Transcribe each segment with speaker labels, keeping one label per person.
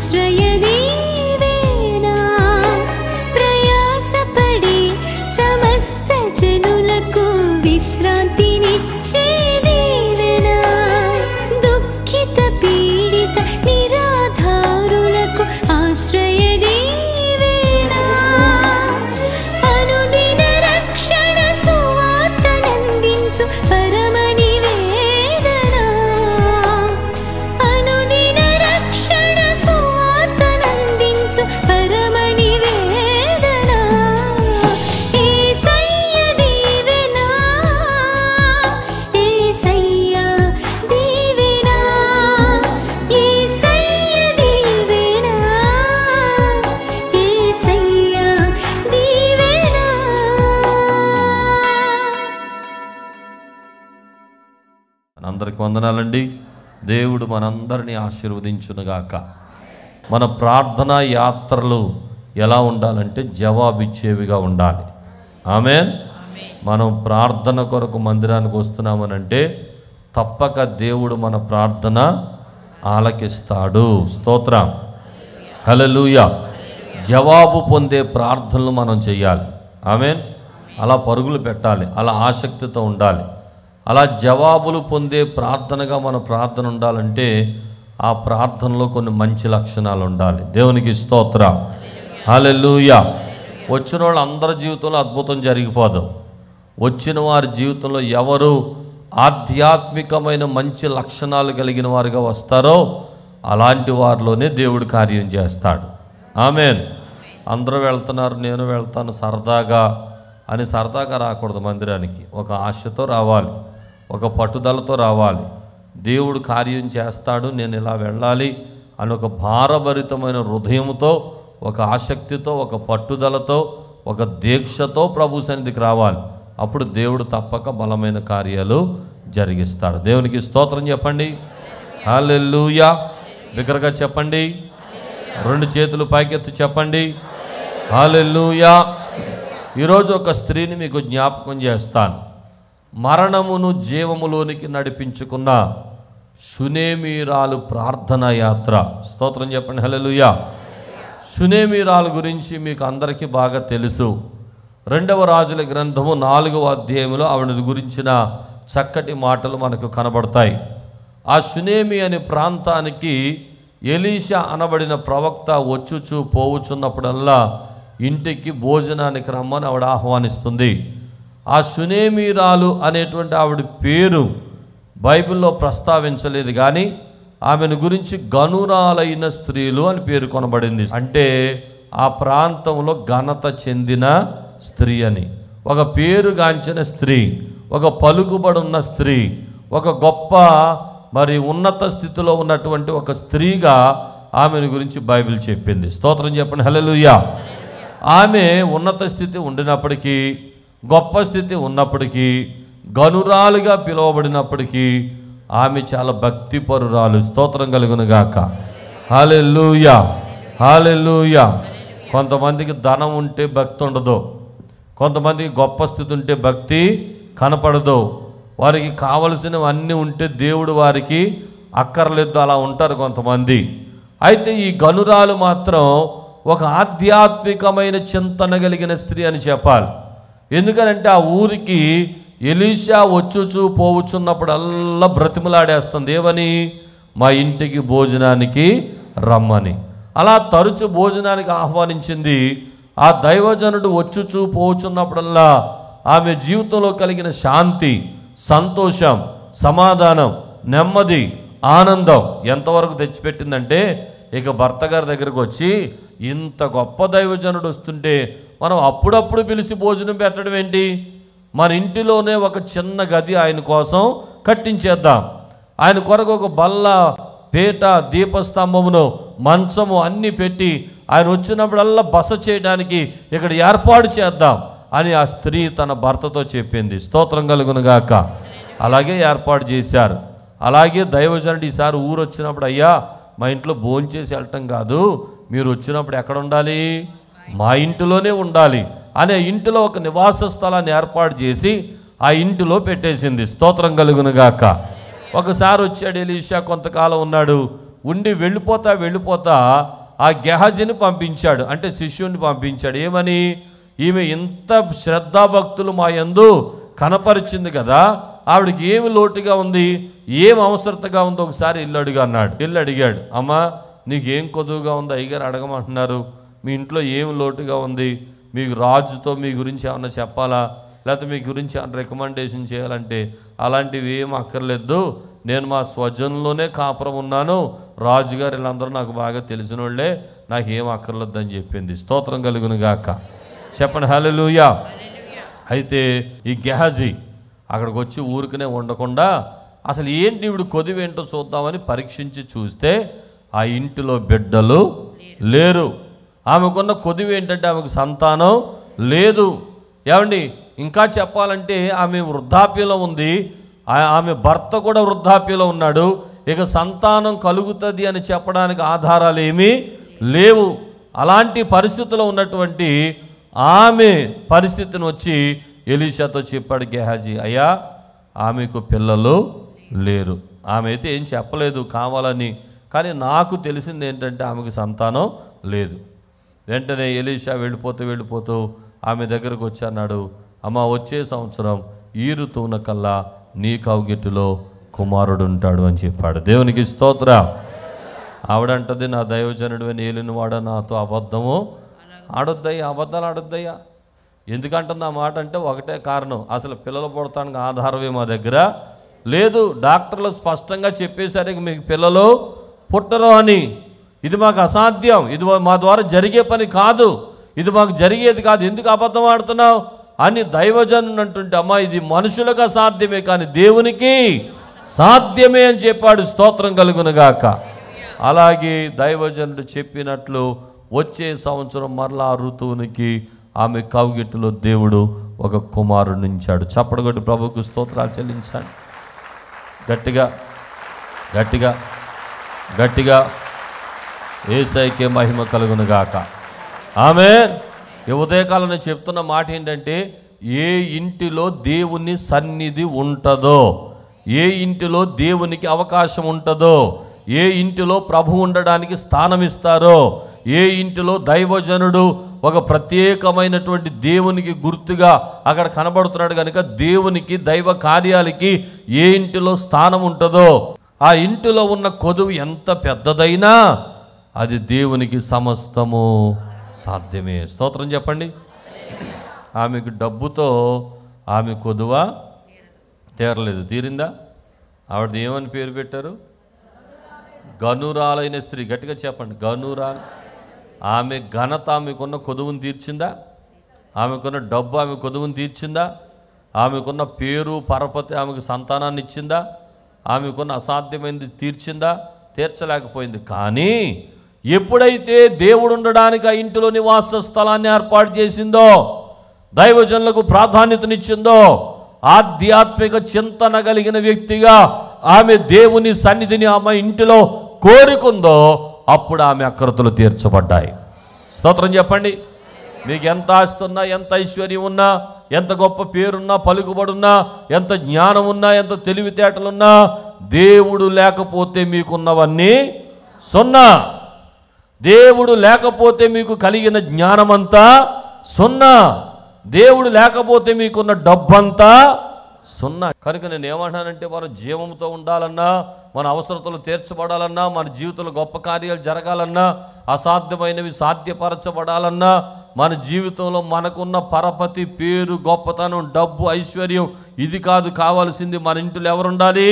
Speaker 1: ఆశ్రయదీవేనా ప్రయాసపడి సమస్త జనులకు విశ్రాంతినిచ్చే దీవెనా దుఃఖిత పీడిత నిరాధారులకు ఆశ్రయదీవేనా అనుదిన రక్షణ సువార్తనందించు పరమ నివేదనా అనుదిన రక్షణ సువార్తనందించు పరమ నివేదనా యేసయ్య దీవెనా యేసయ్య దీవెనా యేసయ్య దీవెనా యేసయ్య దీవెనా
Speaker 2: అందరికి వందనాలండి దేవుడు మనందరినీ ఆశీర్వదించునుగాక మన ప్రార్థనా యాత్రలు ఎలా ఉండాలంటే జవాబిచ్చేవిగా ఉండాలి ఆమె మనం ప్రార్థన కొరకు మందిరానికి వస్తున్నామనంటే తప్పక దేవుడు మన ప్రార్థన ఆలకిస్తాడు స్తోత్రం హల్లెలూయ జవాబు పొందే ప్రార్థనలు మనం చేయాలి ఆమెన్ అలా పరుగులు పెట్టాలి అలా ఆసక్తితో ఉండాలి అలా జవాబులు పొందే ప్రార్థనగా మన ప్రార్థన ఉండాలంటే ఆ ప్రార్థనలో కొన్ని మంచి లక్షణాలు ఉండాలి దేవునికి స్తోత్ర హల్లెలూయ వచ్చిన వాళ్ళు అందరి జీవితంలో అద్భుతం జరిగిపోదు వచ్చిన వారి జీవితంలో ఎవరు ఆధ్యాత్మికమైన మంచి లక్షణాలు కలిగిన వారుగా వస్తారో అలాంటి వారిలోనే దేవుడు కార్యం చేస్తాడు ఆమెన్ అందరూ వెళ్తున్నారు నేను వెళ్తాను సరదాగా అని సరదాగా రాకూడదు మందిరానికి ఒక ఆశతో రావాలి ఒక పట్టుదలతో రావాలి దేవుడు కార్యం చేస్తాడు నేను ఇలా వెళ్ళాలి అని ఒక భారభరితమైన హృదయంతో ఒక ఆసక్తితో ఒక పట్టుదలతో ఒక దీక్షతో ప్రభు సన్నిధికి రావాలి అప్పుడు దేవుడు తప్పక బలమైన కార్యాలు జరిగిస్తాడు దేవునికి స్తోత్రం చెప్పండి హల్లెలూయా బిగ్గరగా చెప్పండి రెండు చేతులు పైకెత్తి చెప్పండి హల్లెలూయా ఈరోజు ఒక స్త్రీని మీకు జ్ఞాపకం చేస్తాను మరణమును జీవములోనికి నడిపించుకున్న సునేమీరాలు ప్రార్థన యాత్ర స్తోత్రం చెప్పండి హల్లెలూయా సునేమీరాలు గురించి మీకు అందరికీ బాగా తెలుసు రెండవ రాజుల గ్రంథము నాలుగవ అధ్యాయంలో ఆవిడ గురించిన చక్కటి మాటలు మనకు కనబడతాయి ఆ సునేమి అనే ప్రాంతానికి ఎలీషా అనబడిన ప్రవక్త వచ్చుచు పోవుచున్నప్పుడల్లా ఇంటికి భోజనానికి రమ్మని ఆవిడ ఆహ్వానిస్తుంది ఆ సునేమీరాలు అనేటువంటి ఆవిడ పేరు బైబిల్లో ప్రస్తావించలేదు కానీ ఆమెను గురించి గనురాలైన స్త్రీలు అని పేరు కొనబడింది అంటే ఆ ప్రాంతంలో ఘనత చెందిన స్త్రీ అని ఒక పేరుగాంచిన స్త్రీ ఒక పలుకుబడున్న స్త్రీ ఒక గొప్ప మరి ఉన్నత స్థితిలో ఉన్నటువంటి ఒక స్త్రీగా ఆమెను గురించి బైబిల్ చెప్పింది స్తోత్రం చెప్పండి హల్లెలూయా ఆమె ఉన్నత స్థితి ఉండినప్పటికీ గొప్ప స్థితి ఉన్నప్పటికీ గనురాలుగా పిలువబడినప్పటికీ ఆమె చాలా భక్తిపరురాలు స్తోత్రం కలుగునుగాక హాలెల్లుయా హాలెల్లుయా కొంతమందికి ధనం ఉంటే భక్తి ఉండదు కొంతమందికి గొప్ప స్థితి ఉంటే భక్తి కనపడదు వారికి కావలసినవన్నీ ఉంటే దేవుడు వారికి అక్కర్లేదు అలా ఉంటారు కొంతమంది అయితే ఈ గనురాలు మాత్రం ఒక ఆధ్యాత్మికమైన చింతన కలిగిన స్త్రీ అని చెప్పాలి ఎందుకనంటే ఆ ఊరికి ఎలీషా వచ్చుచూ పోవుచున్నప్పుడల్లా బ్రతిమలాడేస్తుంది ఏమని మా ఇంటికి భోజనానికి రమ్మని అలా తరచు భోజనానికి ఆహ్వానించింది ఆ దైవజనుడు వచ్చుచూ పోవుచున్నప్పుడల్లా ఆమె జీవితంలో కలిగిన శాంతి సంతోషం సమాధానం నెమ్మది ఆనందం ఎంతవరకు తెచ్చిపెట్టిందంటే ఇక భర్త గారి దగ్గరకు వచ్చి ఇంత గొప్ప దైవజనుడు వస్తుంటే మనం అప్పుడప్పుడు పిలిచి భోజనం పెట్టడం ఏంటి మన ఇంటిలోనే ఒక చిన్న గది ఆయన కోసం కట్టించేద్దాం ఆయన కొరకు ఒక బల్ల పీట దీపస్తంభమును మంచము అన్నీ పెట్టి ఆయన వచ్చినప్పుడల్లా బస చేయడానికి ఇక్కడ ఏర్పాటు చేద్దాం అని ఆ స్త్రీ తన భర్తతో చెప్పింది స్తోత్రం కలుగునుగాక అలాగే ఏర్పాటు చేశారు అలాగే దైవజనుడు ఈసారి ఊరు వచ్చినప్పుడు అయ్యా మా ఇంట్లో భోంచేసి వెళ్ళటం కాదు మీరు వచ్చినప్పుడు ఎక్కడ ఉండాలి మా ఇంటిలోనే ఉండాలి అనే ఇంటిలో ఒక నివాస స్థలాన్ని ఏర్పాటు చేసి ఆ ఇంటిలో పెట్టేసింది స్తోత్రం కలుగునుగాక ఒకసారి వచ్చాడు ఎలీషా కొంతకాలం ఉన్నాడు ఉండి వెళ్ళిపోతా వెళ్ళిపోతా ఆ గెహజిని పంపించాడు అంటే శిష్యుని పంపించాడు ఏమని ఈమె ఇంత శ్రద్ధాభక్తులు మా యందు కనపరిచింది కదా ఆవిడకి ఏమి లోటుగా ఉంది ఏం అవసరతగా ఉందో ఒకసారి ఇల్లు అడిగా అన్నాడు ఇల్లు అడిగాడు అమ్మా నీకేం కొదువుగా ఉంది అయ్యగారు అడగమంటున్నారు మీ ఇంట్లో ఏం లోటుగా ఉంది మీకు రాజుతో మీ గురించి ఏమన్నా చెప్పాలా లేకపోతే మీ గురించి ఏమైనా రికమెండేషన్ చేయాలంటే అలాంటివి ఏం అక్కర్లేదు నేను మా స్వజనంలోనే కాపురం ఉన్నాను రాజుగారు వీళ్ళందరూ నాకు బాగా తెలిసిన వాళ్ళే నాకు ఏం అక్కర్లేదని చెప్పింది స్తోత్రం కలుగును గాక చెప్పండి హల్లెలూయా అయితే ఈ గెహాజీ అక్కడికి వచ్చి ఊరికనే ఉండకుండా అసలు ఏంటి ఇవిడు కొదివేంటో చూద్దామని పరీక్షించి చూస్తే ఆ ఇంటిలో బిడ్డలు లేరు ఆమెకున్న కొదివి ఏంటంటే ఆమెకు సంతానం లేదు ఏమండి ఇంకా చెప్పాలంటే ఆమె వృద్ధాప్యలో ఉంది ఆ- ఆమె భర్త కూడా వృద్ధాప్యలో ఉన్నాడు ఇక సంతానం కలుగుతుంది అని చెప్పడానికి ఆధారాలు ఏమీ లేవు అలాంటి పరిస్థితిలో ఉన్నటువంటి ఆమె పరిస్థితిని వచ్చి ఎలీషాతో చెప్పాడు గెహాజీ అయ్యా ఆమెకు పిల్లలు లేరు ఆమె అయితే ఏం చెప్పలేదు కావాలని కానీ నాకు తెలిసింది ఏంటంటే ఆమెకు సంతానం లేదు వెంటనే ఎలీషా వెళ్ళిపోతూ వెళ్ళిపోతూ ఆమె దగ్గరకు వచ్చి అన్నాడు అమ్మ వచ్చే సంవత్సరం ఈ ఋతువున కల్లా నీ కౌగిటిలో కుమారుడు ఉంటాడు అని చెప్పాడు దేవునికి స్తోత్ర ఆవిడంటది నా దైవజనుడు ఏలిన వాడ నాతో అబద్ధము ఆడొద్దయ్యా అబద్ధాలు ఆడొద్దయ్యా ఎందుకంటుంది ఆ మాట అంటే ఒకటే కారణం అసలు పిల్లలు పుడతానికి ఆధారమే మా దగ్గర లేదు డాక్టర్లు స్పష్టంగా చెప్పేసరికి మీకు పిల్లలు పుట్టరు అని ఇది మాకు అసాధ్యం ఇది మా ద్వారా జరిగే పని కాదు ఇది మాకు జరిగేది కాదు ఎందుకు అబద్ధం ఆడుతున్నావు అని దైవజనుడు అంటుంటే అమ్మా ఇది మనుషులకు అసాధ్యమే కానీ దేవునికి సాధ్యమే అని చెప్పాడు స్తోత్రం కలుగునుగాక అలాగే దైవజనుడు చెప్పినట్లు వచ్చే సంవత్సరం మరలా ఆ ఋతువునికి ఆమె కౌగిట్టులో దేవుడు ఒక కుమారుడు నుంచాడు చప్పడగొట్టి ప్రభుకు స్తోత్రాలు చెల్లించండి గట్టిగా గట్టిగా గట్టిగా ఏసైకే మహిమ కలుగునుగాక ఆమె ఈ ఉదయకాలం నేను చెప్తున్న మాట ఏంటంటే ఏ ఇంటిలో దేవుని సన్నిధి ఉంటుందో ఏ ఇంటిలో దేవునికి అవకాశం ఉంటుందో ఏ ఇంటిలో ప్రభు ఉండడానికి స్థానం ఇస్తారో ఏ ఇంటిలో దైవజనుడు ఒక ప్రత్యేకమైనటువంటి దేవునికి గుర్తుగా అక్కడ కనబడుతున్నాడు కనుక దేవునికి దైవ కార్యాలకి ఏ ఇంటిలో స్థానం ఉంటుందో ఆ ఇంటిలో ఉన్న కొదువు ఎంత పెద్దదైనా అది దేవునికి సమస్తము సాధ్యమే స్తోత్రం చెప్పండి ఆమెకు డబ్బుతో ఆమె కొదువ తీరలేదు తీరిందా ఆవిడ ఏమని పేరు పెట్టారు గనురాలైన స్త్రీ గట్టిగా చెప్పండి గనురాలు ఆమె ఘనత ఆమెకున్న కొదువును తీర్చిందా ఆమెకున్న డబ్బు ఆమె కొదువును తీర్చిందా ఆమెకున్న పేరు పరపతి ఆమెకు సంతానాన్ని ఇచ్చిందా ఆమెకున్న అసాధ్యమైనది తీర్చిందా తీర్చలేకపోయింది కానీ ఎప్పుడైతే దేవుడు ఉండడానికి ఆ ఇంటిలో నివాస స్థలాన్ని ఏర్పాటు చేసిందో దైవజనులకు ప్రాధాన్యతనిచ్చిందో ఆధ్యాత్మిక చింతన కలిగిన వ్యక్తిగా ఆమె దేవుని సన్నిధిని ఆమె ఇంటిలో కోరుకుందో అప్పుడు ఆమె అక్రతలు తీర్చబడ్డాయి స్తోత్రం చెప్పండి మీకు ఎంత ఆస్తి ఉన్నా ఎంత ఐశ్వర్యం ఉన్నా ఎంత గొప్ప పేరున్నా పలుకుబడున్నా ఎంత జ్ఞానం ఉన్నా ఎంత తెలివితేటలున్నా దేవుడు లేకపోతే మీకున్నవన్నీ సున్నా దేవుడు లేకపోతే మీకు కలిగిన జ్ఞానమంతా సున్నా దేవుడు లేకపోతే మీకున్న డబ్బంతా సున్నా కనుక నేను ఏమంటానంటే మన జీవంతో ఉండాలన్నా మన అవసరతలు తీర్చబడాలన్నా మన జీవితంలో గొప్ప కార్యాలు జరగాలన్నా అసాధ్యమైనవి సాధ్యపరచబడాలన్నా మన జీవితంలో మనకున్న పరపతి పేరు గొప్పతనం డబ్బు ఐశ్వర్యం ఇది కాదు కావాల్సింది మన ఇంటిలో ఎవరుండాలి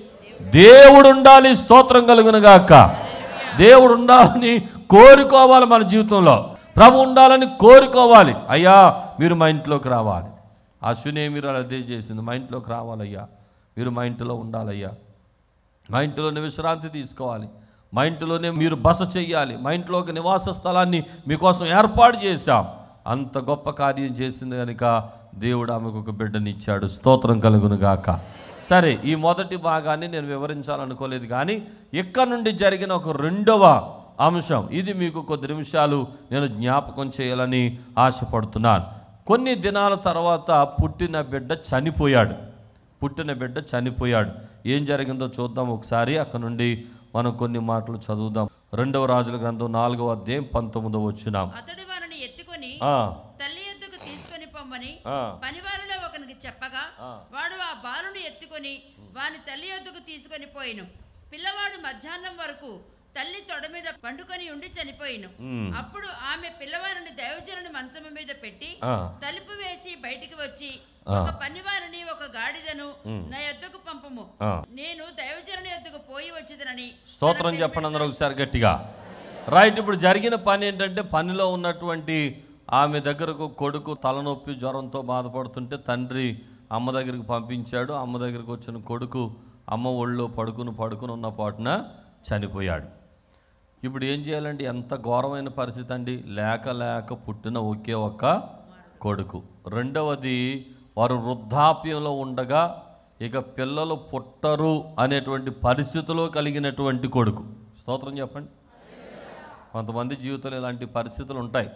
Speaker 2: దేవుడు ఉండాలి స్తోత్రం కలుగునుగాక దేవుడు ఉండాలని కోరుకోవాలి మన జీవితంలో ప్రభు ఉండాలని కోరుకోవాలి అయ్యా మీరు మా ఇంట్లోకి రావాలి అశ్విని మీరు అదే చేసింది మా ఇంట్లోకి రావాలయ్యా మీరు మా ఇంటిలో ఉండాలయ్యా మా ఇంటిలోనే విశ్రాంతి తీసుకోవాలి మా ఇంటిలోనే మీరు బస చెయ్యాలి మా ఇంట్లో ఒక నివాస స్థలాన్ని మీకోసం ఏర్పాటు చేశాం అంత గొప్ప కార్యం చేసింది కనుక దేవుడు ఆమెకు ఒక బిడ్డనిచ్చాడు స్తోత్రం కలుగును గాక సరే ఈ మొదటి భాగాన్ని నేను వివరించాలనుకోలేదు కానీ ఇక్కడ నుండి జరిగిన ఒక రెండవ అంశం ఇది మీకు కొద్ది నిమిషాలు నేను జ్ఞాపకం చేయాలని ఆశపడుతున్నాను కొన్ని దినాల తర్వాత పుట్టిన బిడ్డ చనిపోయాడు పుట్టిన బిడ్డ చనిపోయాడు ఏం జరిగిందో చూద్దాం ఒకసారి అక్కడ నుండి మనం కొన్ని మాటలు చదువుదాం రెండవ రాజుల గ్రంథం నాలుగవ అధ్యాయం పంతొమ్మిదవ వచ్చినాం
Speaker 3: అతడు వారిని ఎత్తుకొని
Speaker 2: ఆ,
Speaker 3: తల్లి ఎద్దుకు తీసుకొని పొమ్మని
Speaker 2: ఆ.
Speaker 3: పనివారిలో ఒకనికి చెప్పగా వాడు ఆ బాలుని ఎత్తుకొని వాని తల్లి ఎద్దుకు తీసుకొని పోయిను పిల్లవాడు మధ్యాహ్నం వరకు తల్లి తొడ మీద పండుకొని ఉండి చనిపోయిను అప్పుడు ఆమె పిల్లవారిని దైవజనుని మంచం మీద పెట్టి
Speaker 2: ఆ.
Speaker 3: తలుపు వేసి బయటికి వచ్చి ఒక పనివారిని ఒక గాడిదను నా ఎద్దుకు పంపము
Speaker 2: ఆ.
Speaker 3: నేను దైవజనుని ఎద్దుకు పోయి వచ్చేదనని
Speaker 2: స్తోత్రం చెప్పండి అందరూ ఒకసారి గట్టిగా రైట్ ఇప్పుడు జరిగిన పని ఏంటంటే పనిలో ఉన్నటువంటి ఆమె దగ్గరకు కొడుకు తలనొప్పి జ్వరంతో బాధపడుతుంటే తండ్రి అమ్మ దగ్గరికి పంపించాడు అమ్మ దగ్గరికి వచ్చిన కొడుకు అమ్మ ఒళ్ళో పడుకుని పడుకుని ఉన్న పాటున చనిపోయాడు ఇప్పుడు ఏం చేయాలంటే ఎంత ఘోరమైన పరిస్థితి అండి లేక లేక పుట్టిన ఒకే ఒక్క కొడుకు రెండవది వారు వృద్ధాప్యంలో ఉండగా ఇక పిల్లలు పుట్టరు అనేటువంటి పరిస్థితిలో కలిగినటువంటి కొడుకు స్తోత్రం చెప్పండి కొంతమంది జీవితంలో ఇలాంటి పరిస్థితులు ఉంటాయి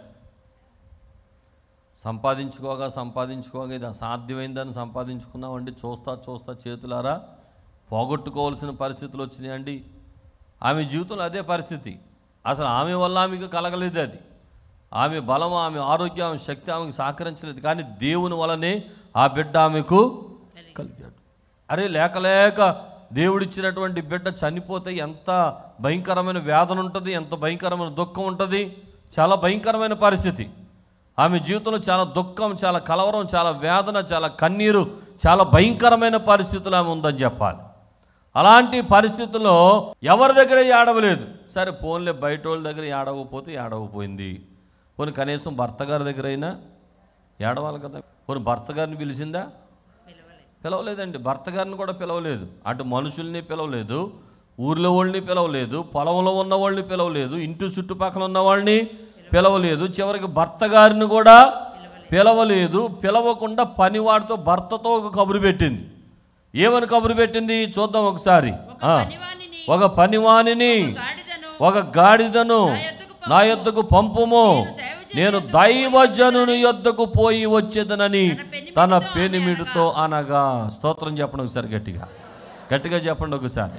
Speaker 2: సంపాదించుకోగా సంపాదించుకోగా ఇది అసాధ్యమైందని సంపాదించుకున్నామండి చూస్తా చూస్తా చేతులారా పోగొట్టుకోవాల్సిన పరిస్థితులు వచ్చినాయండి ఆమె జీవితంలో అదే పరిస్థితి అసలు ఆమె వల్ల ఆమెకు కలగలేదు అది ఆమె బలం ఆమె ఆరోగ్యం ఆమె శక్తి ఆమెకు సహకరించలేదు కానీ దేవుని వలనే ఆ బిడ్డ ఆమెకు కలిగాడు అరే లేక లేక దేవుడిచ్చినటువంటి బిడ్డ చనిపోతే ఎంత భయంకరమైన వేదన ఉంటుంది ఎంత భయంకరమైన దుఃఖం ఉంటుంది చాలా భయంకరమైన పరిస్థితి ఆమె జీవితంలో చాలా దుఃఖం చాలా కలవరం చాలా వేదన చాలా కన్నీరు చాలా భయంకరమైన పరిస్థితులు ఆమె ఉందని చెప్పాలి అలాంటి పరిస్థితుల్లో ఎవరి దగ్గర ఏడవలేదు సరే ఫోన్లే బయట వాళ్ళ దగ్గర ఏడవకపోతే ఏడవపోయింది పోనీ కనీసం భర్త గారి దగ్గర అయినా ఏడవాలి కదా పోనీ భర్త గారిని పిలిచిందా పిలవలేదండి భర్త గారిని కూడా పిలవలేదు అటు మనుషుల్ని పిలవలేదు ఊర్లో వాళ్ళని పిలవలేదు పొలంలో ఉన్న వాళ్ళని పిలవలేదు ఇంటి చుట్టుపక్కల ఉన్న వాళ్ళని పిలవలేదు చివరికి భర్త గారిని కూడా పిలవలేదు పిలవకుండా పనివాడితో భర్తతో ఒక కబురు పెట్టింది ఏమని కబురు పెట్టింది చూద్దాం ఒకసారి
Speaker 3: ఒక
Speaker 2: ఆ,
Speaker 3: పనివానిని
Speaker 2: ఒక పనివానిని
Speaker 3: గాడిదను
Speaker 2: ఒక గాడిదను నా యొద్దకు పంపుము నేను దైవజనుని యొద్దకు పోయి వచ్చేదనని తన పెనిమిడితో అనగా స్తోత్రం చెప్పండి ఒకసారి గట్టిగా గట్టిగా చెప్పండి ఒకసారి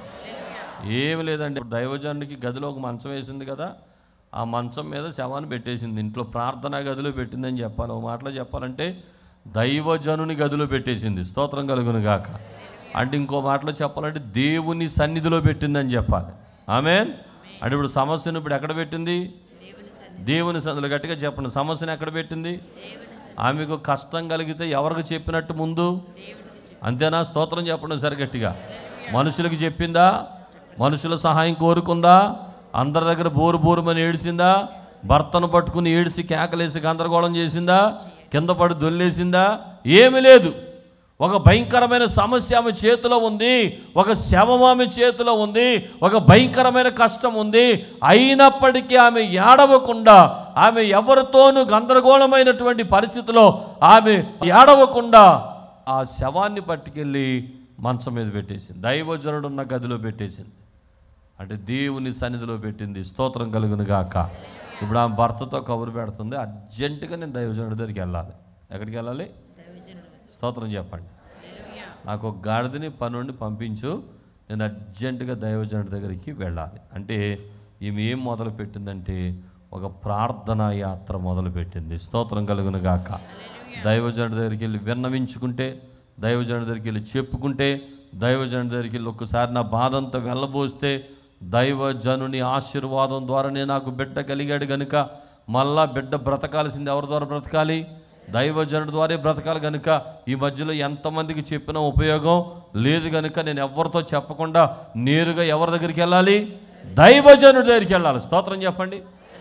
Speaker 2: ఏమి లేదండి ఇప్పుడు దైవజనుడికి గదిలో ఒక మంచం వేసింది కదా ఆ మంచం మీద శవాన్ని పెట్టేసింది ఇంట్లో ప్రార్థనా గదిలో పెట్టిందని చెప్పాలి ఒక మాటలో చెప్పాలంటే దైవజనుని గదిలో పెట్టేసింది స్తోత్రం కలుగును గాక అంటే ఇంకో మాటలో చెప్పాలంటే దేవుని సన్నిధిలో పెట్టిందని చెప్పాలి ఆమె అంటే ఇప్పుడు సమస్యను ఇప్పుడు ఎక్కడ పెట్టింది దేవుని సన్నిధిలో గట్టిగా చెప్పండి సమస్యను ఎక్కడ పెట్టింది ఆమెకు కష్టం కలిగితే ఎవరికి చెప్పినట్టు ముందు అంతేనా స్తోత్రం చెప్పండి సరి గట్టిగా మనుషులకు చెప్పిందా మనుషుల సహాయం కోరుకుందా అందరి దగ్గర బోరు బోరుమని ఏడిసిందా భర్తను పట్టుకుని ఏడిసి కేకలేసి గందరగోళం చేసిందా కింద పడి దొల్లేసిందా ఏమీ లేదు ఒక భయంకరమైన సమస్య ఆమె చేతిలో ఉంది ఒక శవం ఆమె చేతిలో ఉంది ఒక భయంకరమైన కష్టం ఉంది అయినప్పటికీ ఆమె ఏడవకుండా ఆమె ఎవరితోనూ గందరగోళమైనటువంటి పరిస్థితిలో ఆమె ఏడవకుండా ఆ శవాన్ని పట్టుకెళ్ళి మంచం మీద పెట్టేసింది దైవజనుడు ఉన్న గదిలో పెట్టేసింది అంటే దేవుని సన్నిధిలో పెట్టింది స్తోత్రం కలుగును గాక ఇప్పుడు ఆమె భర్తతో కబురు పెడుతుంది అర్జెంటుగా నేను దైవజనుడి దగ్గరికి వెళ్ళాలి ఎక్కడికి వెళ్ళాలి స్తోత్రం చెప్పండి నాకు ఒక గాడిదని పని నుండి పంపించు నేను అర్జెంటుగా దైవజనుడి దగ్గరికి వెళ్ళాలి అంటే ఈమె ఏం మొదలు పెట్టిందంటే ఒక ప్రార్థనా యాత్ర మొదలుపెట్టింది స్తోత్రం కలుగును గాక దైవజనుడి దగ్గరికి వెళ్ళి విన్నవించుకుంటే దైవజనుడి దగ్గరికి వెళ్ళి చెప్పుకుంటే దైవజనుడి దగ్గరికి వెళ్ళి ఒక్కసారి నా బాధ అంతా వెళ్ళబోస్తే దైవజనుని ఆశీర్వాదం ద్వారానే నాకు బిడ్డ కలిగాడు గనుక మళ్ళా బిడ్డ బ్రతకాల్సింది ఎవరి ద్వారా బ్రతకాలి దైవజనుడి ద్వారా బ్రతకాలి కనుక ఈ మధ్యలో ఎంతమందికి చెప్పిన ఉపయోగం లేదు కనుక నేను ఎవరితో చెప్పకుండా నేరుగా ఎవరి దగ్గరికి వెళ్ళాలి దైవజనుడి దగ్గరికి వెళ్ళాలి స్తోత్రం చెప్పండి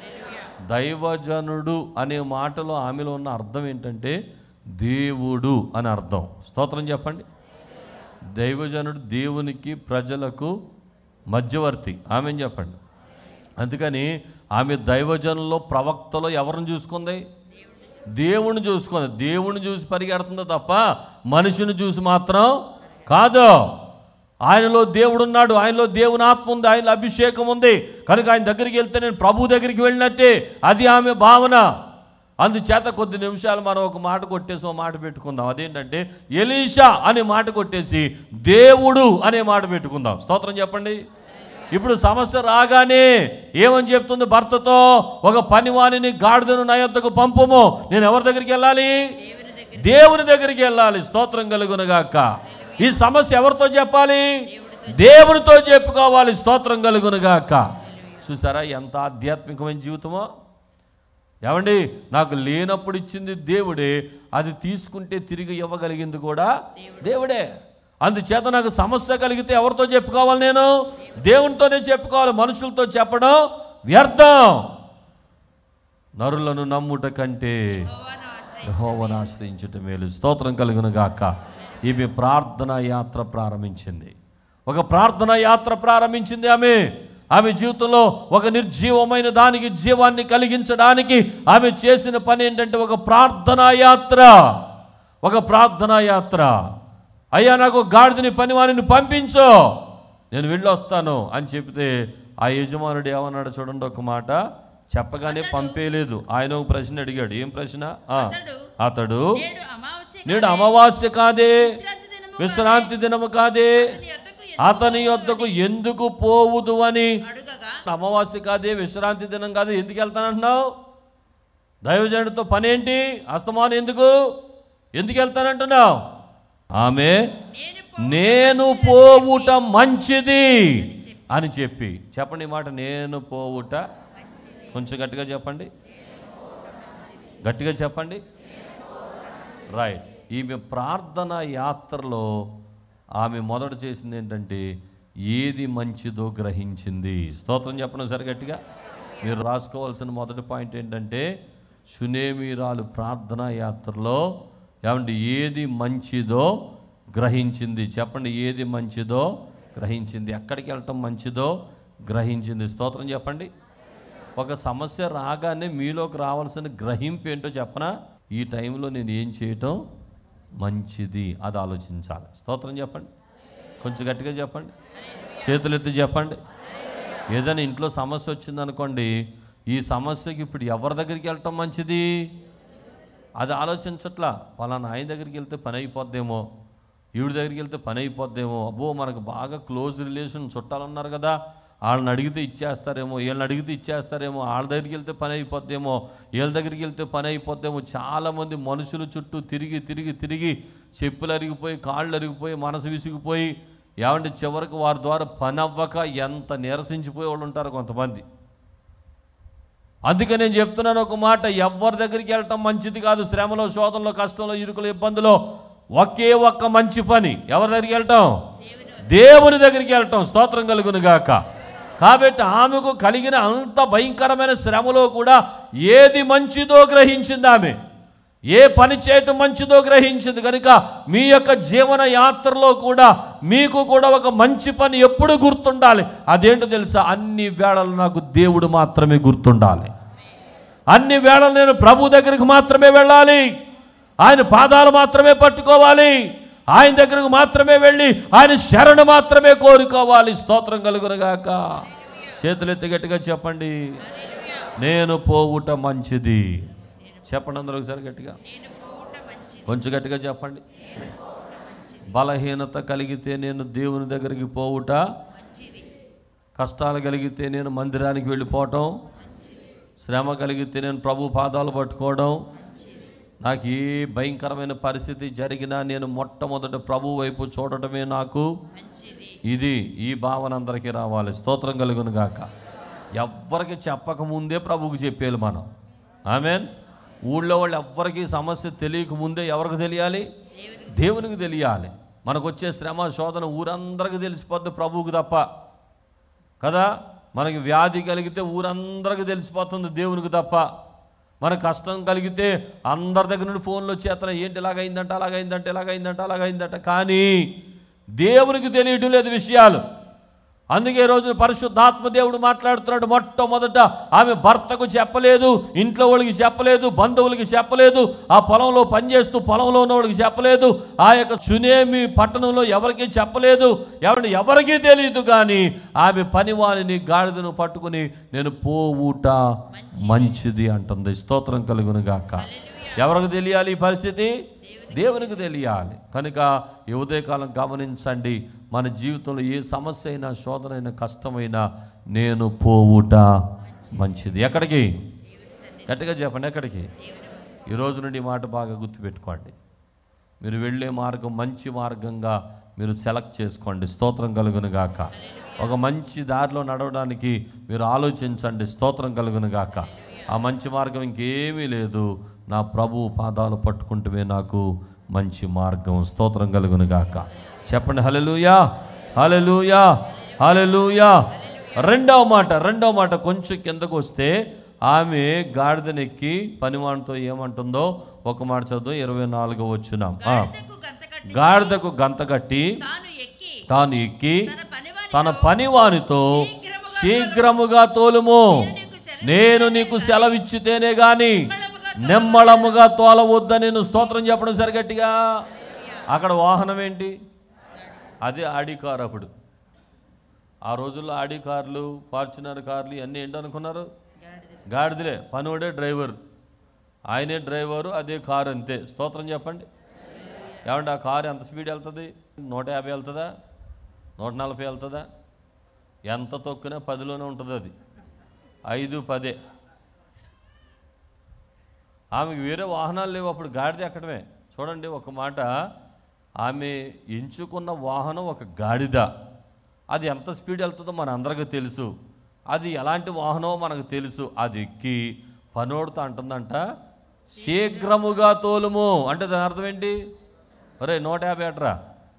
Speaker 2: దైవజనుడు అనే మాటలో ఆమెలో ఉన్న అర్థం ఏంటంటే దేవుడు అని అర్థం స్తోత్రం చెప్పండి దైవజనుడు దేవునికి ప్రజలకు మధ్యవర్తి ఆమె చెప్పండి అందుకని ఆమె దైవజనుల్లో ప్రవక్తలో ఎవరిని చూసుకుంది దేవుణ్ణి చూసుకుంది దేవుణ్ణి చూసి పరిగెడుతుందో తప్ప మనిషిని చూసి మాత్రం కాదు ఆయనలో దేవుడు ఉన్నాడు ఆయనలో దేవుని ఆత్మ ఉంది ఆయనలో అభిషేకం ఉంది కనుక ఆయన దగ్గరికి వెళ్తే నేను ప్రభు దగ్గరికి వెళ్ళినట్టే అది ఆమె భావన అందుచేత కొద్ది నిమిషాలు మనం ఒక మాట కొట్టేసి ఒక మాట పెట్టుకుందాం అదేంటంటే ఎలీషా అనే మాట కొట్టేసి దేవుడు అనే మాట పెట్టుకుందాం స్తోత్రం చెప్పండి ఇప్పుడు సమస్య రాగానే ఏమని చెప్తుంది భర్తతో ఒక పనివాణిని గాడిదను నా యొద్దకు పంపుము నేను ఎవరి దగ్గరికి వెళ్ళాలి
Speaker 3: దేవుని దగ్గర
Speaker 2: దేవుని దగ్గరికి వెళ్ళాలి స్తోత్రం కలుగునుగాక ఈ సమస్య ఎవరితో చెప్పాలి దేవునితో చెప్పుకోవాలి స్తోత్రం కలుగునుగాక చూసారా ఎంత ఆధ్యాత్మికమైన జీవితమో ఏమండి నాకు లేనప్పుడు ఇచ్చింది దేవుడే అది తీసుకుంటే తిరిగి ఇవ్వగలిగింది కూడా దేవుడే అందుచేత నాకు సమస్య కలిగితే ఎవరితో చెప్పుకోవాలి నేను దేవునితోనే చెప్పుకోవాలి మనుషులతో చెప్పడం వ్యర్థం నరులను నమ్ముట కంటే
Speaker 3: యెహోవాను ఆశ్రయించు.
Speaker 2: యహోవను ఆశ్రయించుట మేలు స్తోత్రం కలుగును గాక ఈమె ప్రార్థనా యాత్ర ప్రారంభించింది ఒక ప్రార్థనా యాత్ర ప్రారంభించింది ఆమె ఆమె జీవితంలో ఒక నిర్జీవమైన దానికి జీవాన్ని కలిగించడానికి ఆమె చేసిన పని ఏంటంటే ఒక ప్రార్థనా యాత్ర ఒక ప్రార్థనా యాత్ర అయ్యా నాకు గాడిదని పనివారిని పంపించు నేను వెళ్ళొస్తాను అని చెప్తే ఆ యజమానుడు ఏమన్నాడు చూడండి ఒక మాట చెప్పగానే పంపేయలేదు ఆయన ఒక ప్రశ్న అడిగాడు ఏం ప్రశ్న ఆ,
Speaker 3: అతడు
Speaker 2: అతడు
Speaker 3: నేడు అమావాస్య
Speaker 2: నేడు అమావాస్య కాదే
Speaker 3: విశ్రాంతి దినము
Speaker 2: విశ్రాంతి దినము కాదే
Speaker 3: అతని యొద్దకు
Speaker 2: అతని యొద్దకు ఎందుకు పోవుదు అని
Speaker 3: అడుగగా
Speaker 2: అమావాస్య కాదే విశ్రాంతి దినం కాదే ఎందుకు వెళ్తానంటున్నావు దైవజనుడితో పని ఏంటి అస్తమానం ఎందుకు ఎందుకు వెళ్తానంటున్నావు ఆమె
Speaker 3: నేను
Speaker 2: నేను పోవుట మంచిది అని చెప్పి చెప్పండి ఈ మాట నేను పోవుట కొంచెం గట్టిగా చెప్పండి గట్టిగా చెప్పండి రైట్ ఈమె ప్రార్థన యాత్రలో ఆమె మొదట చేసింది ఏంటంటే ఏది మంచిదో గ్రహించింది స్తోత్రం చెప్పడం సరే గట్టిగా మీరు రాసుకోవాల్సిన మొదటి పాయింట్ ఏంటంటే సునేమీరాలు ప్రార్థనా యాత్రలో ఏమంటే ఏది మంచిదో గ్రహించింది చెప్పండి ఏది మంచిదో గ్రహించింది ఎక్కడికి వెళ్ళటం మంచిదో గ్రహించింది స్తోత్రం చెప్పండి ఒక సమస్య రాగానే మీలోకి రావాల్సిన గ్రహింపు ఏంటో చెప్పనా ఈ టైంలో నేను ఏం చేయటం మంచిది అది ఆలోచించాలి స్తోత్రం చెప్పండి కొంచెం గట్టిగా చెప్పండి చేతులు ఎత్తి చెప్పండి ఏదైనా ఇంట్లో సమస్య వచ్చిందనుకోండి ఈ సమస్యకి ఇప్పుడు ఎవరి దగ్గరికి వెళ్ళటం మంచిది అది ఆలోచించట్లా పలానా ఆయన దగ్గరికి వెళ్తే పని అయిపోద్దేమో ఈవిడ దగ్గరికి వెళ్తే పని అయిపోద్దేమో అబ్బో మనకు బాగా క్లోజ్ రిలేషన్ చుట్టాలు ఉన్నారు కదా వాళ్ళని అడిగితే ఇచ్చేస్తారేమో వీళ్ళని అడిగితే ఇచ్చేస్తారేమో వాళ్ళ దగ్గరికి వెళ్తే పని అయిపోద్దేమో వీళ్ళ దగ్గరికి వెళ్తే పని అయిపోద్దేమో చాలామంది మనుషుల చుట్టూ తిరిగి తిరిగి తిరిగి చెప్పులు అరిగిపోయి కాళ్ళు అరిగిపోయి మనసు విసిగిపోయి ఏమంటే చివరికి వారి ద్వారా పని అవ్వక ఎంత నీరసించిపోయే వాళ్ళు ఉంటారు కొంతమంది అందుకే నేను చెప్తున్నాను ఒక మాట ఎవరి దగ్గరికి వెళ్ళటం మంచిది కాదు శ్రమలో శోధనలో కష్టంలో ఇరుకులో ఇబ్బందులో ఒకే ఒక్క మంచి పని ఎవరి దగ్గరికి వెళ్ళటం దేవుని దగ్గరికి వెళ్ళటం స్తోత్రం కలుగును గాక కాబట్టి ఆమెకు కలిగిన అంత భయంకరమైన శ్రమలో కూడా ఏది మంచిదో గ్రహించింది ఆమె ఏ పని చేయటం మంచిదో గ్రహించింది కనుక మీ యొక్క జీవన యాత్రలో కూడా మీకు కూడా ఒక మంచి పని ఎప్పుడు గుర్తుండాలి అదేంటో తెలుసా అన్ని వేళలు నాకు దేవుడు మాత్రమే గుర్తుండాలి అన్ని వేళలు నేను ప్రభు దగ్గరికి మాత్రమే వెళ్ళాలి ఆయన పాదాలు మాత్రమే పట్టుకోవాలి ఆయన దగ్గరకు మాత్రమే వెళ్ళి ఆయన శరణు మాత్రమే కోరుకోవాలి స్తోత్రం కలుగునగాక చేతులెత్తి గట్టిగా చెప్పండి నేను పోవుట మంచిది చెప్పండి అందరూ ఒకసారి గట్టిగా
Speaker 3: నేను పోవుట మంచిది
Speaker 2: కొంచెం గట్టిగా చెప్పండి బలహీనత కలిగితే నేను దేవుని దగ్గరికి పోవుట
Speaker 3: మంచిది
Speaker 2: కష్టాలు కలిగితే నేను మందిరానికి వెళ్ళిపోవటం శ్రమ కలిగితే నేను ప్రభు పాదాలు పట్టుకోవడం నాకు ఏ భయంకరమైన పరిస్థితి జరిగినా నేను మొట్టమొదట ప్రభు వైపు చూడటమే నాకు
Speaker 3: మంచిది
Speaker 2: ఇది ఈ భావన అందరికీ రావాలి స్తోత్రం కలుగును గాక ఎవ్వరికి చెప్పకముందే ప్రభువుకి చెప్పేయాలి మనం ఆమెన్ ఊళ్ళో వాళ్ళు ఎవ్వరికి సమస్య తెలియక ముందే ఎవరికి తెలియాలి దేవునికి తెలియాలి మనకు వచ్చే శ్రమ శోధన ఊరందరికీ తెలిసిపోద్ది ప్రభువుకి తప్ప కదా మనకి వ్యాధి కలిగితే ఊరందరికీ తెలిసిపోతుంది దేవునికి తప్ప మన కష్టం కలిగితే అందరి దగ్గర నుండి ఫోన్లు వచ్చేస్తాయి ఏంటి ఇలాగైందంట అలాగైందంట ఇలాగైందంట అలాగైందంట కానీ దేవునికి తెలియటం లేదు విషయాలు అందుకే ఈ రోజు పరిశుద్ధాత్మ దేవుడు మాట్లాడుతున్నాడు మొట్టమొదట ఆమె భర్తకు చెప్పలేదు ఇంట్లో వాళ్ళకి చెప్పలేదు బంధువులకి చెప్పలేదు ఆ పొలంలో పనిచేస్తూ పొలంలో ఉన్న వాళ్ళకి చెప్పలేదు ఆ యొక్క సునేమి పట్టణంలో ఎవరికీ చెప్పలేదు ఎవరిని ఎవరికీ తెలియదు కానీ ఆమె పనివాణిని గాడిదను పట్టుకుని నేను పోవుట మంచిది అంటుంది స్తోత్రం కలుగును గాక ఎవరికి తెలియాలి ఈ పరిస్థితి దేవునికి తెలియాలి కనుక ఈ ఉదయకాలం గమనించండి మన జీవితంలో ఏ సమస్య అయినా శోధన అయినా కష్టమైనా నేను పోవుట మంచిది ఎక్కడికి గట్టిగా చెప్పండి ఎక్కడికి ఈ రోజు నుండి ఈ మాట బాగా గుర్తుపెట్టుకోండి మీరు వెళ్ళే మార్గం మంచి మార్గంగా మీరు సెలెక్ట్ చేసుకోండి స్తోత్రం కలుగును గాక ఒక మంచి దారిలో నడవడానికి మీరు ఆలోచించండి స్తోత్రం కలుగును గాక ఆ మంచి మార్గం ఇంకేమీ లేదు నా ప్రభు పాదాలు పట్టుకుంటమే నాకు మంచి మార్గం స్తోత్రం కలుగును గాక చెప్పండి హలెలూయా హలెలూయా హలెలూయా రెండవ మాట రెండవ మాట కొంచెం కిందకు వస్తే ఆమె గాడిదనెక్కి పనివానితో ఏమంటుందో ఒక మాట చదువు ఇరవై నాలుగో వచ్చినాం ఆ.
Speaker 3: గాడిదకు గంత కట్టి
Speaker 2: గాడిదకు గంత కట్టి
Speaker 3: తాను ఎక్కి
Speaker 2: తాను ఎక్కి
Speaker 3: తన పనివాని
Speaker 2: తన పనివానితో శీఘ్రముగా తోలుము నేను నీకు సెలవిచ్చితేనే గాని నెమ్మళముగా తోలవద్దని నేను స్తోత్రం చెప్పడం సరిగట్టిగా అక్కడ వాహనం ఏంటి అదే ఆడి కారు అప్పుడు ఆ రోజుల్లో ఆడి కార్లు ఫార్చునర్ కార్లు ఇవన్నీ ఏంటనుకున్నారు గాడిదలే పనోడే డ్రైవర్ ఆయనే డ్రైవరు అదే కారు అంతే స్తోత్రం చెప్పండి ఏమంటే ఆ కారు ఎంత స్పీడ్ వెళ్తుంది నూట యాభై వెళ్తుందా నూట నలభై వెళ్తుందా ఎంత తొక్కినా పదిలోనే ఉంటుంది అది ఐదు పదే ఆమెకు వేరే వాహనాలు లేవు అప్పుడు గాడిద ఎక్కడమే చూడండి ఒక మాట ఆమె ఎంచుకున్న వాహనం ఒక గాడిద అది ఎంత స్పీడ్ వెళ్తుందో మన అందరికీ తెలుసు అది ఎలాంటి వాహనమో మనకు తెలుసు అది ఎక్కి పనోడుతో అంటుందంట శీఘ్రముగా తోలుము అంటే దాని అర్థం ఏంటి ఒరే నూట యాభై అట్రా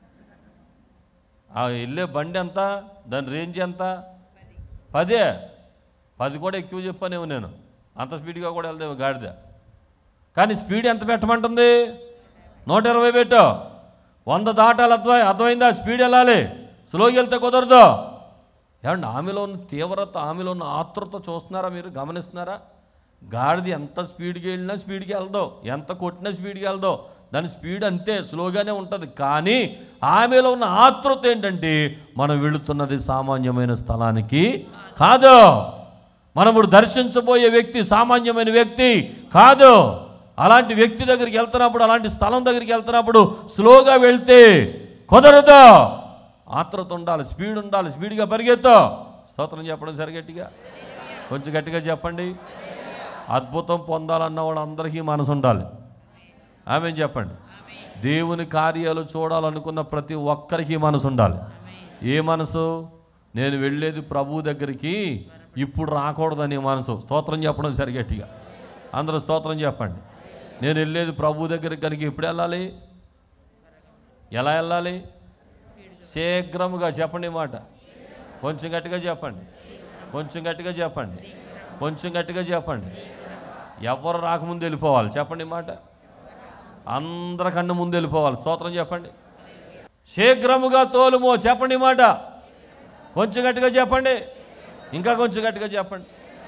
Speaker 2: ఆ వెళ్ళే బండి ఎంత దాని రేంజ్ ఎంత పదే పది కూడా ఎక్కువ చెప్పానేమో నేను అంత స్పీడ్గా కూడా వెళ్తాము గాడిద కానీ స్పీడ్ ఎంత పెట్టమంటుంది నూట ఇరవై పెట్టు వంద దాటాలి అర్థమై అర్థమైందా స్పీడ్ వెళ్ళాలి స్లోకి వెళ్తే కుదరదు ఏమండి ఆమెలో ఉన్న తీవ్రత ఆమెలో ఉన్న ఆతృత చూస్తున్నారా మీరు గమనిస్తున్నారా గాడిది ఎంత స్పీడ్కి వెళ్ళినా స్పీడ్కి వెళ్దో ఎంత కొట్టినా స్పీడ్కి వెళ్దో దాని స్పీడ్ అంతే స్లోగానే ఉంటుంది కానీ ఆమెలో ఉన్న ఆతృత ఏంటంటే మనం వెళుతున్నది సామాన్యమైన స్థలానికి కాదు మనం ఇప్పుడు దర్శించబోయే వ్యక్తి సామాన్యమైన వ్యక్తి కాదు అలాంటి వ్యక్తి దగ్గరికి వెళ్తున్నప్పుడు అలాంటి స్థలం దగ్గరికి వెళ్తున్నప్పుడు స్లోగా వెళ్తే కుదరదు ఆత్రత ఉండాలి స్పీడ్ ఉండాలి స్పీడ్గా పరిగెత్తు స్తోత్రం చెప్పడం సరిగట్టిగా కొంచెం గట్టిగా చెప్పండి అద్భుతం పొందాలన్న వాళ్ళందరికీ మనసు ఉండాలి ఆమె చెప్పండి దేవుని కార్యాలు చూడాలనుకున్న ప్రతి ఒక్కరికి మనసు ఉండాలి ఏ మనసు నేను వెళ్ళేది ప్రభు దగ్గరికి ఇప్పుడు రాకూడదనే మనసు స్తోత్రం చెప్పడం సరిగట్టిగా అందరూ స్తోత్రం చెప్పండి నేను వెళ్ళేది ప్రభు దగ్గరికి కనుక ఎప్పుడు వెళ్ళాలి ఎలా వెళ్ళాలి శీఘ్రముగా చెప్పండి ఈ మాట కొంచెం గట్టిగా చెప్పండి కొంచెం గట్టిగా చెప్పండి కొంచెం గట్టిగా చెప్పండి ఎవరు రాకముందు వెళ్ళిపోవాలి చెప్పండి ఈ మాట అందరికన్నా ముందు వెళ్ళిపోవాలి స్తోత్రం చెప్పండి శీఘ్రముగా తోలుమో చెప్పండి ఈ మాట కొంచెం గట్టిగా చెప్పండి ఇంకా కొంచెం గట్టిగా చెప్పండి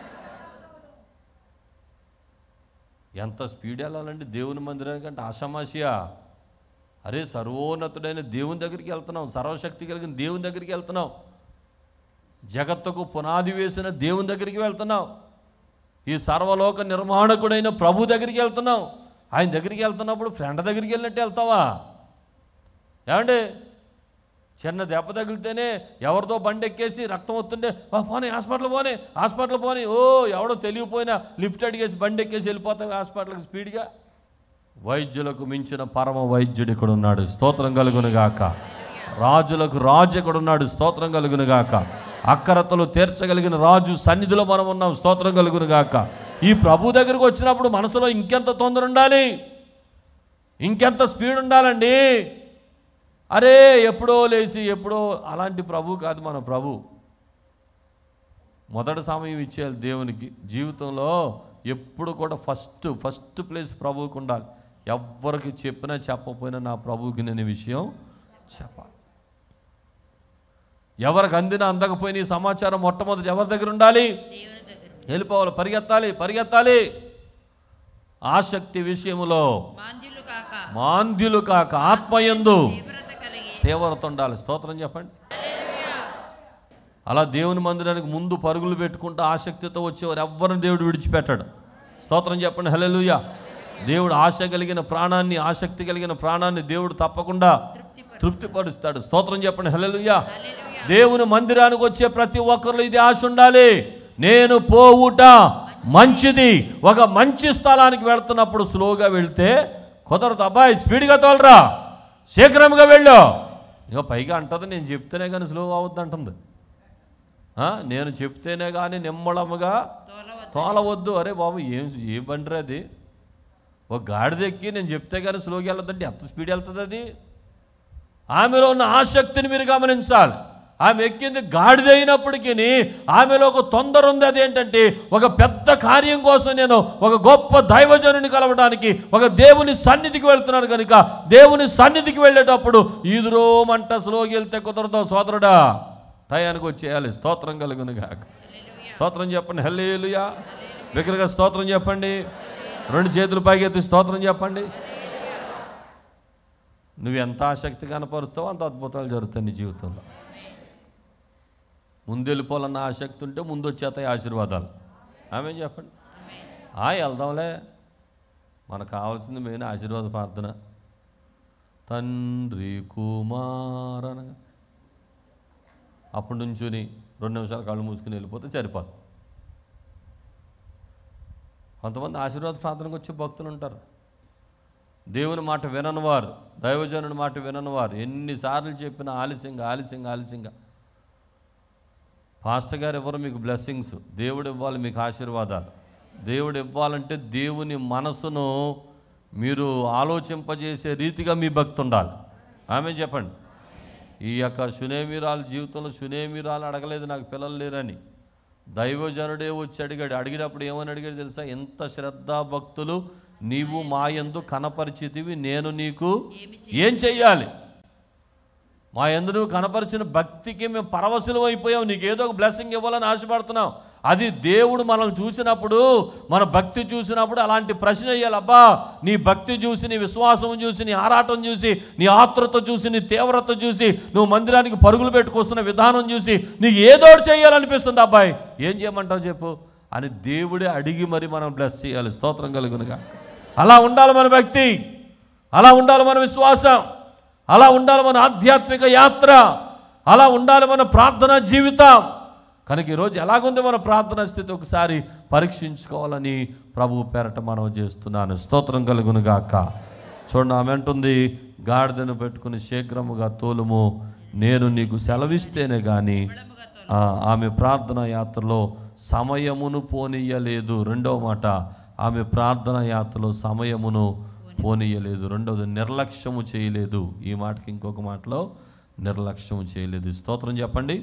Speaker 2: ఎంత స్పీడ్ వెళ్ళాలండి దేవుని మందిరానికి అంటే ఆషామాషియా అరే సర్వోన్నతుడైన దేవుని దగ్గరికి వెళ్తున్నాం సర్వశక్తి కలిగిన దేవుని దగ్గరికి వెళ్తున్నాం జగత్తుకు పునాది వేసిన దేవుని దగ్గరికి వెళ్తున్నాం ఈ సర్వలోక నిర్మాణకుడైన ప్రభు దగ్గరికి వెళ్తున్నాం ఆయన దగ్గరికి వెళ్తున్నప్పుడు ఫ్రెండ్ దగ్గరికి వెళ్ళినట్టు వెళ్తావా ఏమండి చిన్న దెబ్బ తగిలితేనే ఎవరితో బండి ఎక్కేసి రక్తం వస్తుంటే "వా, పోనీ హాస్పిటల్ పోనీ హాస్పిటల్ పోనీ ఓ ఎవడో తెలియపోయినా లిఫ్ట్ అడిగేసి బండి ఎక్కేసి వెళ్ళిపోతావు హాస్పిటల్కి స్పీడ్గా వైద్యులకు మించిన పరమ వైద్యుడు ఇక్కడ ఉన్నాడు స్తోత్రం కలుగునుగాక రాజులకు రాజు ఇక్కడ ఉన్నాడు స్తోత్రం కలుగునుగాక అక్కరతలు తీర్చగలిగిన రాజు సన్నిధిలో మనం ఉన్నాం స్తోత్రం కలుగునుగాక ఈ ప్రభు దగ్గరికి వచ్చినప్పుడు మనసులో ఇంకెంత తొందర ఉండాలి ఇంకెంత స్పీడ్ ఉండాలండి అరే ఎప్పుడో లేచి ఎప్పుడో అలాంటి ప్రభు కాదు మన ప్రభు మొదటి సమయం ఇచ్చేయాలి దేవునికి జీవితంలో ఎప్పుడు కూడా ఫస్ట్ ఫస్ట్ ప్లేస్ ప్రభువుకి ఉండాలి ఎవరికి చెప్పినా చెప్పకపోయినా నా ప్రభువుకి నేను ఈ విషయం చెప్పాలి ఎవరికి అందినా అందకపోయిన ఈ సమాచారం మొట్టమొదటి ఎవరి దగ్గర ఉండాలి
Speaker 3: దేవుని దగ్గర
Speaker 2: వెళ్ళిపోవాలి పరిగెత్తాలి పరిగెత్తాలి ఆసక్తి విషయంలో
Speaker 3: మాంద్యులు కాక
Speaker 2: మాంద్యులు కాక ఆత్మయందు
Speaker 3: తీవ్రత కలిగి
Speaker 2: తీవ్రత ఉండాలి స్తోత్రం చెప్పండి అలా దేవుని మందిరానికి ముందు పరుగులు పెట్టుకుంటూ ఆసక్తితో వచ్చేవారు ఎవ్వరిని దేవుడు విడిచిపెట్టాడు స్తోత్రం చెప్పండి హల్లెలూయా దేవుడు ఆశ కలిగిన ప్రాణాన్ని ఆసక్తి కలిగిన ప్రాణాన్ని దేవుడు తప్పకుండా తృప్తిపరుస్తాడు స్తోత్రం చెప్పండి హల్లెలూయా దేవుని మందిరానికి వచ్చే ప్రతి ఒక్కరిలో ఇది ఆశ ఉండాలి నేను పోవుట మంచిది ఒక మంచి స్థలానికి వెళ్తున్నప్పుడు స్లోగా వెళ్తే కుదరదు అబ్బాయి స్పీడ్గా తోలరా శీఘ్రంగా వెళ్ళు ఇక పైగా అంటది నేను చెప్తేనే కానీ స్లో అవుద్ది అంటుంది ఆ, నేను చెప్తేనే కానీ నిమ్మళముగా తోలవద్దు అరే బాబు ఏం ఏ బండిరా అది ఒక గాడిద ఎక్కి నేను చెప్తే కానీ స్లోగా వెళ్ళదండి ఎంత స్పీడ్ వెళ్తుంది అది ఆమెలో ఉన్న ఆసక్తిని మీరు గమనించాలి ఆమె ఎక్కింది గాడిద అయినప్పటికీ ఆమెలో ఒక తొందర ఉంది అదేంటంటే ఒక పెద్ద కార్యం కోసం నేను ఒక గొప్ప దైవజనుని కలవడానికి ఒక దేవుని సన్నిధికి వెళ్తున్నాను కనుక దేవుని సన్నిధికి వెళ్ళేటప్పుడు ఈదురో మంట స్లోకి వెళ్తే కుదరదు సోదరుడా టయానికి వచ్చేయాలి స్తోత్రం కలుగును గాక స్తోత్రం చెప్పండి హల్లేలుయా విగ్రహ స్తోత్రం చెప్పండి రెండు చేతులు పైకెత్తి స్తోత్రం చెప్పండి నువ్వు ఎంత ఆసక్తి కనపరుస్తావో అంత అద్భుతాలు జరుగుతాయి నీ జీవితంలో ముందు వెళ్ళిపోవాలన్న ఆసక్తి ఉంటే ముందు వచ్చేస్తాయి ఆశీర్వాదాలు ఆమె చెప్పండి ఆ వెళ్దాంలే మనకు కావాల్సింది మెయిన్ ఆశీర్వాద ప్రార్థన తండ్రి కుమారనగా అప్పటి నుంచుని రెండు నిమిషాలు కళ్ళు మూసుకుని వెళ్ళిపోతే సరిపోదు కొంతమంది ఆశీర్వాద ప్రార్థనకు వచ్చే భక్తులు ఉంటారు దేవుని మాట వినని వారు దైవజనుని మాట వినని వారు ఎన్నిసార్లు చెప్పినా ఆలస్యంగా ఆలస్యంగా ఆలస్యంగా పాస్టర్ గారు ఎవరు మీకు బ్లెస్సింగ్స్ దేవుడు ఇవ్వాలి మీకు ఆశీర్వాదాలు దేవుడు ఇవ్వాలంటే దేవుని మనసును మీరు ఆలోచింపజేసే రీతిగా మీ భక్తి ఉండాలి ఆమె చెప్పండి ఈ యొక్క సునేమిరాల జీవితంలో సునేమిరాలు అడగలేదు నాకు పిల్లలు లేరని దైవజనుడే వచ్చి అడిగాడు అడిగినప్పుడు ఏమని అడిగాడు తెలుసా ఎంత శ్రద్ధా భక్తులు నీవు మా యందు కనపరిచితివి నేను నీకు ఏం చెయ్యాలి మా ఎందు నువ్వు కనపరిచిన భక్తికి మేము పరవశులం అయిపోయాం నీకు ఏదో ఒక బ్లెస్సింగ్ ఇవ్వాలని ఆశపడుతున్నాం అది దేవుడు మనల్ని చూసినప్పుడు మన భక్తి చూసినప్పుడు అలాంటి ప్రశ్న వేయాలి అబ్బా నీ భక్తి చూసి నీ విశ్వాసం చూసి నీ ఆరాటం చూసి నీ ఆత్రత చూసి నీ తీవ్రత చూసి నువ్వు మందిరానికి పరుగులు పెట్టుకొస్తున్న విధానం చూసి నీకు ఏదో ఒకటి చేయాలనిపిస్తుంది అబ్బాయి ఏం చేయమంటావు చెప్పు అని దేవుడే అడిగి మరి మనం బ్లెస్ చేయాలి స్తోత్రం కలుగునుగా అలా ఉండాలి మన భక్తి అలా ఉండాలి మన విశ్వాసం అలా ఉండాలి మన ఆధ్యాత్మిక యాత్ర అలా ఉండాలి మన ప్రార్థన జీవితం కనుక ఈరోజు ఎలాగుంది మన ప్రార్థన స్థితి ఒకసారి పరీక్షించుకోవాలని ప్రభు పేరట మనం చేస్తున్నాను స్తోత్రం కలుగును గాక చూడండి ఆమె అంటుంది గాడిదను పెట్టుకుని శీఘ్రముగా తోలుము నేను నీకు సెలవిస్తేనే కానీ ఆ, ఆమె ప్రార్థన యాత్రలో సమయమును పోనీయలేదు రెండవ మాట ఆమె ప్రార్థన యాత్రలో సమయమును పోనీయలేదు రెండవది నిర్లక్ష్యము చేయలేదు ఈ మాటకి ఇంకొక మాటలో నిర్లక్ష్యము చేయలేదు స్తోత్రం చెప్పండి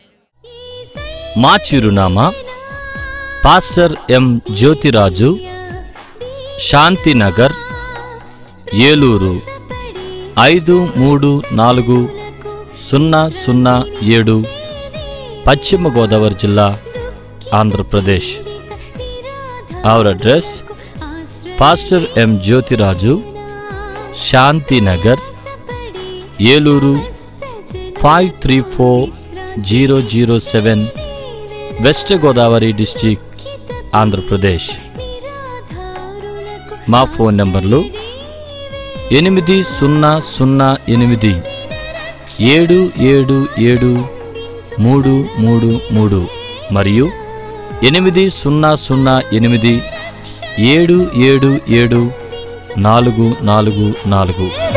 Speaker 4: మా చిరునామా పాస్టర్ ఎం జ్యోతిరాజు శాంతినగర్ ఏలూరు ఐదు మూడు నాలుగు సున్నా సున్నా ఏడు పశ్చిమ గోదావరి జిల్లా Andhra Pradesh our address pastor M Jyothiraju Shantinagar Eluru five three four zero zero seven west Godavari district Andhra Pradesh మా ఫోన్ నంబర్లు ఎనిమిది సున్నా సున్నా ఎనిమిది ఏడు ఏడు ఏడు మూడు మూడు మూడు మరియు ఎనిమిది సున్నా సున్నా ఎనిమిది ఏడు ఏడు ఏడు నాలుగు నాలుగు నాలుగు